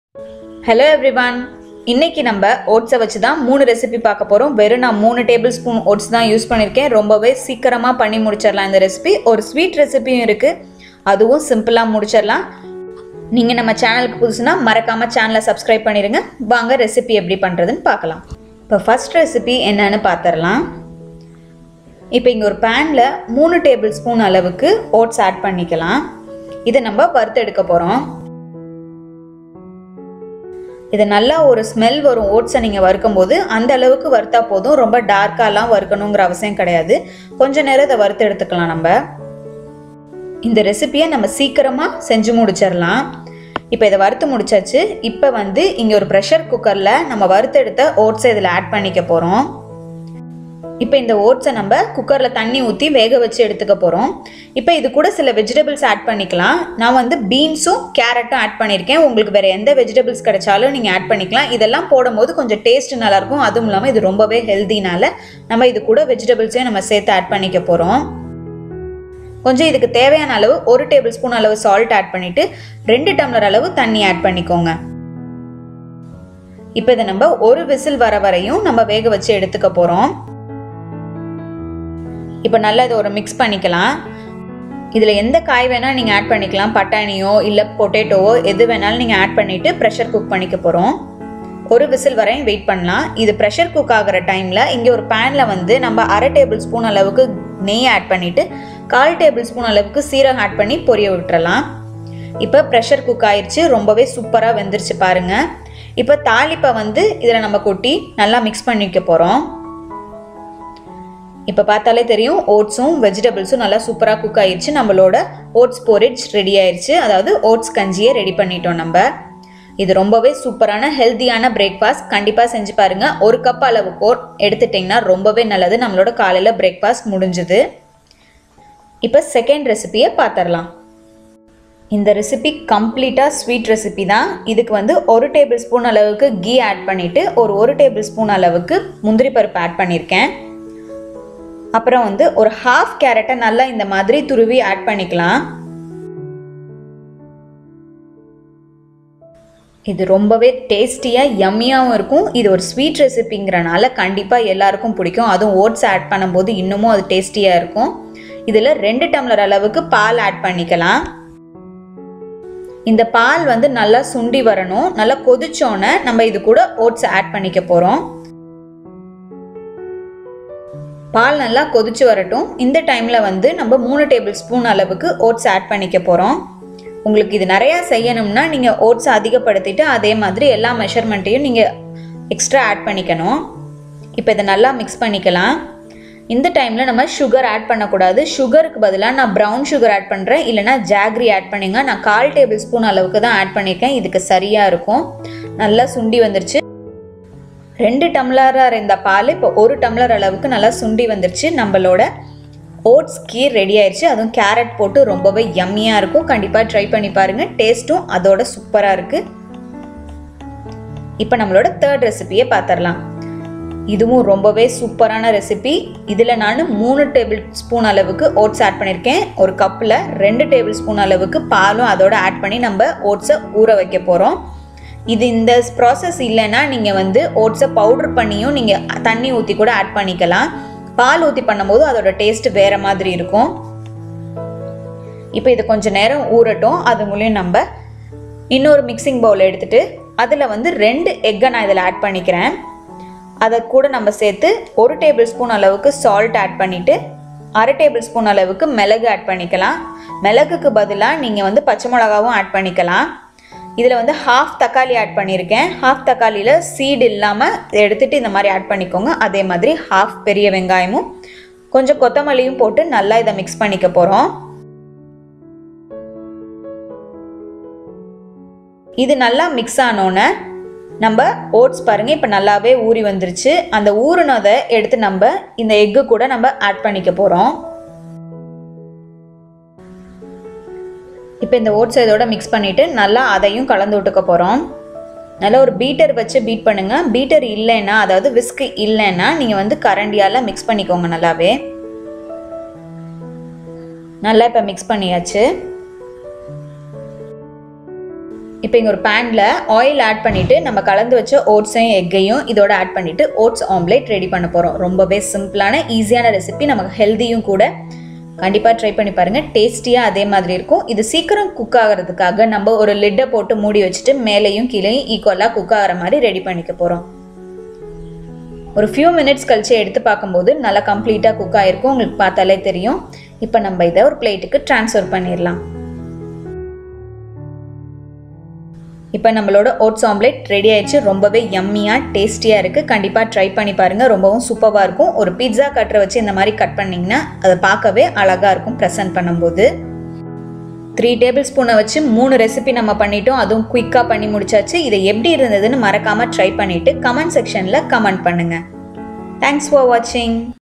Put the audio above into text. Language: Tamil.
ஹலோ எவ்ரிவான் இன்னைக்கு நம்ம ஓட்ஸை வச்சு தான் மூணு ரெசிபி பார்க்க போகிறோம் வெறும் நான் மூணு டேபிள் ஸ்பூன் ஓட்ஸ் தான் யூஸ் பண்ணியிருக்கேன் ரொம்பவே சீக்கிரமாக பண்ணி முடிச்சிடலாம் இந்த ரெசிபி ஒரு ஸ்வீட் ரெசிபியும் இருக்குது அதுவும் சிம்பிளாக முடிச்சிடலாம் நீங்கள் நம்ம சேனலுக்கு புதுசுனா மறக்காமல் சேனலை சப்ஸ்கிரைப் பண்ணிடுங்க வாங்க ரெசிபி எப்படி பண்ணுறதுன்னு பார்க்கலாம் இப்போ ஃபஸ்ட் ரெசிபி என்னன்னு பார்த்துடலாம் இப்போ இங்கே ஒரு பேனில் மூணு டேபிள் ஸ்பூன் அளவுக்கு ஓட்ஸ் ஆட் பண்ணிக்கலாம் இதை நம்ம வறுத்தெடுக்க போகிறோம் இது நல்லா ஒரு ஸ்மெல் வரும் ஓட்ஸை நீங்கள் வறுக்கும்போது அந்த அளவுக்கு வறுத்தா போதும் ரொம்ப டார்க்காலாம் வறுக்கணுங்கிற அவசியம் கிடையாது கொஞ்ச நேரம் இதை வறுத்து எடுத்துக்கலாம் நம்ம இந்த ரெசிபியை நம்ம சீக்கிரமாக செஞ்சு முடிச்சிடலாம் இப்போ இதை வறுத்து முடிச்சாச்சு இப்போ வந்து இங்கே ஒரு ப்ரெஷர் குக்கரில் நம்ம வறுத்தெடுத்த ஓட்ஸை இதில் ஆட் பண்ணிக்க போகிறோம் இப்போ இந்த ஓட்ஸை நம்ம குக்கரில் தண்ணி ஊற்றி வேக வச்சு எடுத்துக்க போகிறோம் இப்போ இது கூட சில வெஜிடபிள்ஸ் ஆட் பண்ணிக்கலாம் நான் வந்து பீன்ஸும் கேரட்டும் ஆட் பண்ணியிருக்கேன் உங்களுக்கு வேறு எந்த வெஜிடபிள்ஸ் கிடைச்சாலும் நீங்கள் ஆட் பண்ணிக்கலாம் இதெல்லாம் போடும்போது கொஞ்சம் டேஸ்ட் நல்லாயிருக்கும் அதுவும் இல்லாமல் இது ரொம்பவே ஹெல்த்தினால நம்ம இது கூட வெஜிடபிள்ஸையும் நம்ம சேர்த்து ஆட் பண்ணிக்க போகிறோம் கொஞ்சம் இதுக்கு தேவையான அளவு ஒரு டேபிள் ஸ்பூன் அளவு சால்ட் ஆட் பண்ணிவிட்டு ரெண்டு டம்ளர் அளவு தண்ணி ஆட் பண்ணிக்கோங்க இப்போ இதை நம்ம ஒரு விசில் வர வரையும் நம்ம வேக வச்சு எடுத்துக்க போகிறோம் இப்போ நல்லா இதை ஒரு மிக்ஸ் பண்ணிக்கலாம் இதில் எந்த காய் வேணால் நீங்கள் ஆட் பண்ணிக்கலாம் பட்டாணியோ இல்லை பொட்டேட்டோவோ எது வேணாலும் நீங்கள் ஆட் பண்ணிவிட்டு ப்ரெஷர் குக் பண்ணிக்க போகிறோம் ஒரு விசில் வரையும் வெயிட் பண்ணலாம் இது ப்ரெஷர் குக் ஆகிற டைமில் இங்கே ஒரு பேனில் வந்து நம்ம அரை டேபிள் ஸ்பூன் அளவுக்கு நெய் ஆட் பண்ணிவிட்டு கால் டேபிள் ஸ்பூன் அளவுக்கு சீரகம் ஆட் பண்ணி பொரிய விட்டுறலாம் இப்போ ப்ரெஷர் குக் ஆயிடுச்சு ரொம்பவே சூப்பராக வெந்துருச்சு பாருங்கள் இப்போ தாளிப்பை வந்து இதில் நம்ம கொட்டி நல்லா மிக்ஸ் பண்ணிக்க போகிறோம் இப்போ பார்த்தாலே தெரியும் ஓட்ஸும் வெஜிடபிள்ஸும் நல்லா சூப்பராக குக் ஆயிடுச்சு நம்மளோட ஓட்ஸ் போரிட்ஜ் ரெடி ஆயிடுச்சு அதாவது ஓட்ஸ் கஞ்சியை ரெடி பண்ணிட்டோம் நம்ம இது ரொம்பவே சூப்பரான ஹெல்த்தியான பிரேக்ஃபாஸ்ட் கண்டிப்பாக செஞ்சு பாருங்க ஒரு கப் அளவுக்கு எடுத்துட்டிங்கன்னா ரொம்பவே நல்லது நம்மளோட காலையில் பிரேக்ஃபாஸ்ட் முடிஞ்சுது இப்போ செகண்ட் ரெசிபியை பார்த்துடலாம் இந்த ரெசிபி கம்ப்ளீட்டாக ஸ்வீட் ரெசிபி தான் இதுக்கு வந்து ஒரு டேபிள் ஸ்பூன் அளவுக்கு கீ ஆட் பண்ணிவிட்டு ஒரு ஒரு டேபிள் ஸ்பூன் அளவுக்கு முந்திரி பருப்பு ஆட் பண்ணியிருக்கேன் அப்புறம் வந்து ஒரு ஹாஃப் கேரட்டை நல்லா இந்த மாதிரி துருவி ஆட் பண்ணிக்கலாம் இது ரொம்பவே டேஸ்டியாக யம்மியாகவும் இருக்கும் இது ஒரு ஸ்வீட் ரெசிபிங்கிறனால கண்டிப்பாக எல்லாருக்கும் பிடிக்கும் அதுவும் ஓட்ஸ் ஆட் பண்ணும்போது இன்னமும் அது டேஸ்டியாக இருக்கும் இதில் ரெண்டு டம்ளர் அளவுக்கு பால் ஆட் பண்ணிக்கலாம் இந்த பால் வந்து நல்லா சுண்டி வரணும் நல்லா கொதிச்சோன்னே நம்ம இது கூட ஓட்ஸ் ஆட் பண்ணிக்க போகிறோம் பால் நல்லா கொதிச்சு வரட்டும் இந்த டைமில் வந்து நம்ம மூணு டேபிள் ஸ்பூன் அளவுக்கு ஓட்ஸ் ஆட் பண்ணிக்க போகிறோம் உங்களுக்கு இது நிறையா செய்யணும்னா நீங்கள் ஓட்ஸ் அதிகப்படுத்திட்டு அதே மாதிரி எல்லா மெஷர்மெண்ட்டையும் நீங்கள் எக்ஸ்ட்ரா ஆட் பண்ணிக்கணும் இப்போ இதை நல்லா மிக்ஸ் பண்ணிக்கலாம் இந்த டைமில் நம்ம சுகர் ஆட் பண்ணக்கூடாது சுகருக்கு பதிலாக நான் ப்ரௌன் சுகர் ஆட் பண்ணுறேன் இல்லைனா ஜாக்ரி ஆட் பண்ணிங்க நான் கால் டேபிள் ஸ்பூன் அளவுக்கு தான் ஆட் பண்ணியிருக்கேன் இதுக்கு சரியாக இருக்கும் நல்லா சுண்டி வந்துருச்சு ரெண்டு டம்ளராக இருந்த பால் இப்போ ஒரு டம்ளர் அளவுக்கு நல்லா சுண்டி வந்துருச்சு நம்மளோட ஓட்ஸ் கீர் ரெடி ஆயிடுச்சு அதுவும் கேரட் போட்டு ரொம்பவே யம்மியாக இருக்கும் கண்டிப்பாக ட்ரை பண்ணி பாருங்கள் டேஸ்ட்டும் அதோட சூப்பராக இருக்குது இப்போ நம்மளோட தேர்ட் ரெசிபியை பார்த்துடலாம் இதுவும் ரொம்பவே சூப்பரான ரெசிபி இதில் நான் மூணு டேபிள் ஸ்பூன் அளவுக்கு ஓட்ஸ் ஆட் பண்ணியிருக்கேன் ஒரு கப்பில் ரெண்டு டேபிள் ஸ்பூன் அளவுக்கு பாலும் அதோட ஆட் பண்ணி நம்ம ஓட்ஸை ஊற வைக்க போகிறோம் இது இந்த ப்ராசஸ் இல்லைன்னா நீங்கள் வந்து ஓட்ஸை பவுட்ரு பண்ணியும் நீங்கள் தண்ணி ஊற்றி கூட ஆட் பண்ணிக்கலாம் பால் ஊற்றி பண்ணும்போது அதோட டேஸ்ட் வேறு மாதிரி இருக்கும் இப்போ இது கொஞ்சம் நேரம் ஊறட்டும் அது மூலியம் நம்ம இன்னொரு மிக்சிங் பவுல் எடுத்துகிட்டு அதில் வந்து ரெண்டு எக்கை நான் இதில் ஆட் பண்ணிக்கிறேன் அதை கூட நம்ம சேர்த்து ஒரு டேபிள் ஸ்பூன் அளவுக்கு சால்ட் ஆட் பண்ணிவிட்டு அரை டேபிள் ஸ்பூன் அளவுக்கு மிளகு ஆட் பண்ணிக்கலாம் மிளகுக்கு பதிலாக நீங்கள் வந்து பச்சை மிளகாவும் ஆட் பண்ணிக்கலாம் இதில் வந்து ஹாஃப் தக்காளி ஆட் பண்ணியிருக்கேன் ஹாஃப் தக்காளியில் சீடு இல்லாமல் எடுத்துகிட்டு இந்த மாதிரி ஆட் பண்ணிக்கோங்க அதே மாதிரி ஹாஃப் பெரிய வெங்காயமும் கொஞ்சம் கொத்தமல்லியும் போட்டு நல்லா இதை மிக்ஸ் பண்ணிக்க போகிறோம் இது நல்லா மிக்ஸ் ஆனோன்னே நம்ம ஓட்ஸ் பாருங்கள் இப்போ நல்லாவே ஊறி வந்துருச்சு அந்த ஊறினதை எடுத்து நம்ம இந்த எக்கு கூட நம்ம ஆட் பண்ணிக்க போகிறோம் இப்போ இந்த ஓட்ஸ் இதோட மிக்ஸ் பண்ணிவிட்டு நல்லா அதையும் கலந்து விட்டுக்க போகிறோம் நல்லா ஒரு பீட்டர் வச்சு பீட் பண்ணுங்கள் பீட்டர் இல்லைன்னா அதாவது விஸ்க் இல்லைன்னா நீங்கள் வந்து கரண்டியால் மிக்ஸ் பண்ணிக்கோங்க நல்லாவே நல்லா இப்போ மிக்ஸ் பண்ணியாச்சு இப்போ இங்கே ஒரு பேனில் ஆயில் ஆட் பண்ணிவிட்டு நம்ம கலந்து வச்ச ஓட்ஸையும் எக்கையும் இதோட ஆட் பண்ணிவிட்டு ஓட்ஸ் ஆம்லேட் ரெடி பண்ண போகிறோம் ரொம்பவே சிம்பிளான ஈஸியான ரெசிபி நமக்கு ஹெல்த்தியும் கூட கண்டிப்பாக ட்ரை பண்ணி பாருங்கள் டேஸ்டியாக அதே மாதிரி இருக்கும் இது சீக்கிரம் குக் ஆகிறதுக்காக நம்ம ஒரு லிட்டை போட்டு மூடி வச்சுட்டு மேலேயும் கீழேயும் ஈக்குவலாக குக் ஆகிற மாதிரி ரெடி பண்ணிக்க போகிறோம் ஒரு ஃபியூ மினிட்ஸ் கழிச்சு எடுத்து பார்க்கும்போது நல்லா கம்ப்ளீட்டாக குக் ஆகிருக்கும் உங்களுக்கு பார்த்தாலே தெரியும் இப்போ நம்ம இதை ஒரு பிளேட்டுக்கு ட்ரான்ஸ்ஃபர் பண்ணிடலாம் இப்போ நம்மளோட ஓட்ஸ் ஆம்லேட் ரெடி ஆயிடுச்சு ரொம்பவே யம்மியாக டேஸ்டியாக இருக்குது கண்டிப்பாக ட்ரை பண்ணி பாருங்கள் ரொம்பவும் சூப்பராக இருக்கும் ஒரு பிட்ஸா கட்டரை வச்சு இந்த மாதிரி கட் பண்ணிங்கன்னா அதை பார்க்கவே அழகாக இருக்கும் ப்ரெசென்ட் பண்ணும்போது த்ரீ டேபிள் ஸ்பூனை வச்சு மூணு ரெசிபி நம்ம பண்ணிட்டோம் அதுவும் குயிக்காக பண்ணி முடிச்சாச்சு இதை எப்படி இருந்ததுன்னு மறக்காமல் ட்ரை பண்ணிவிட்டு கமெண்ட் செக்ஷனில் கமெண்ட் பண்ணுங்கள் தேங்க்ஸ் ஃபார் வாட்சிங்